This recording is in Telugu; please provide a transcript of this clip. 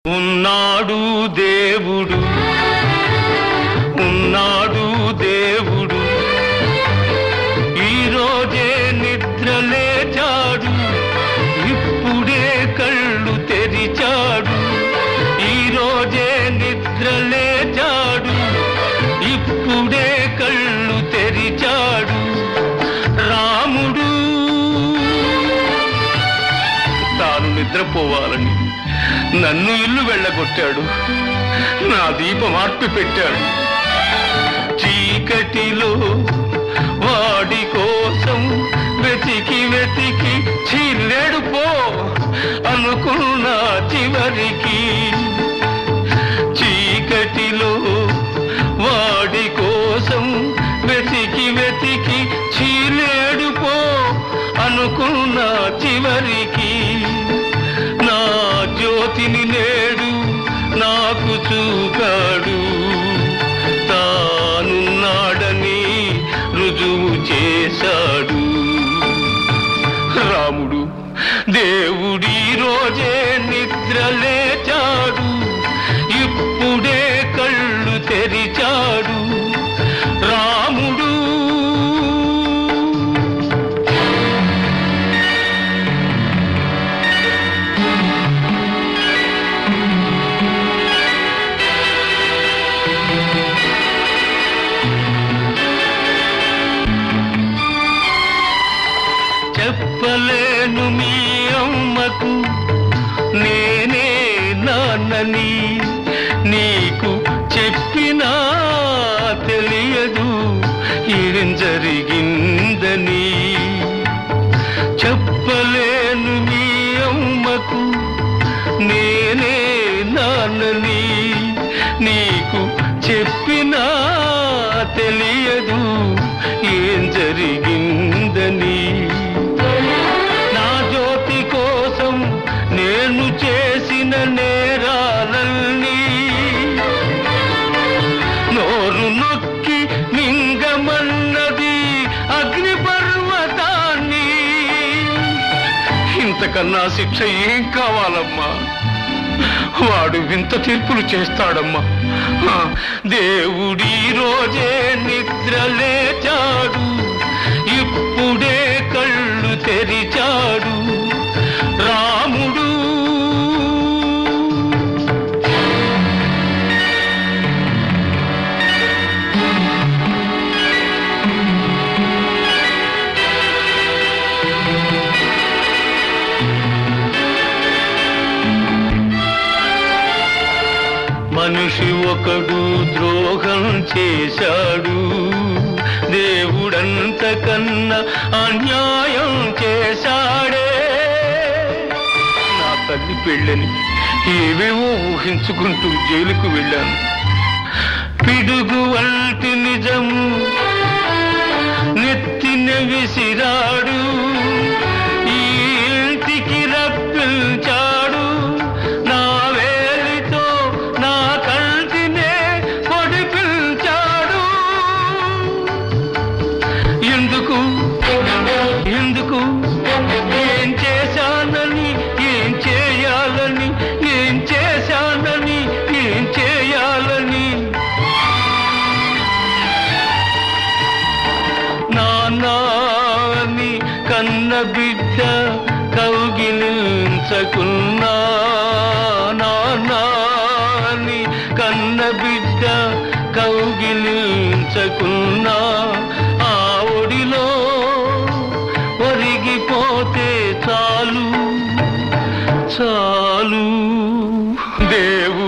ఉన్నాడు దేవుడు ఉన్నాడు దేవుడు ఈ రోజే నిద్ర లేచాడు ఇప్పుడే కళ్ళు తెరిచాడు ఈ రోజే నిద్ర లేచాడు ఇప్పుడే కళ్ళు తెరిచాడు రాముడు తాను నిద్రపోవాలని నన్ను ఇల్లు వెళ్ళగొట్టాడు నా దీపం ఆర్పి పెట్టాడు చీకటిలో వాడి కోసం వెతికి వెతికి చీలేడు పో అనుకున్నా చివరికి చీకటిలో వాడి కోసం వెతికి వెతికి చీలేడు పో అనుకున్నా చివరికి నా జ్యోతిని నేడు నాకు చూపాడు తానున్నాడని రుజువు చేశాడు రాముడు దేవుడి రోజే నిద్ర లేచాడు ఇప్పుడే కళ్ళు తెరిచాడు రాముడు చెప్పలేను మీ అమ్మకు నేనే నాన్నని నీకు చెప్పినా తెలియదు ఏం జరిగిందని చెప్పలేను మీ అమ్మకు నేనే నాన్నని నీకు చెప్పినా తెలియదు ఏం జరిగిందని నా జ్యోతి కోసం నేను చేసిన నేరాలన్నీ నోరు నొక్కి మింగమన్నది అగ్ని పర్వతాన్ని ఇంతకన్నా శిక్ష ఏం కావాలమ్మా వాడు వింత తీర్పులు చేస్తాడమ్మా ఆ, దేవుడి రోజే నిద్ర లేచాడు ఇప్పుడే కళ్ళు తెరిచాడు రాముడు మనిషి ఒకడు ద్రోహం చేశాడు దేవుడంతకన్నా అన్యాయం చేశాడే నా తల్లి పెళ్ళని ఏవేవో ఊహించుకుంటూ జైలుకు వెళ్ళాను పిడుగు వంటి నిజము నెత్తిన విసిరాడు ఈ ఇంటికి రప్పించాడు నా వేలితో నా కంటినే పొడిపించాడు ఎందుకు ఎందుకు ఏం చేశానని ఏం చేయాలని ఏం చేశానని ఏం చేయాలని నానాని కన్న బిడ్డ కౌగిలించకున్నా నానాని కన్న బిడ్డ కౌగిలించకున్నా ఆ ఒడిలో ఒరిగిపోతే చాలు చాలు దేవు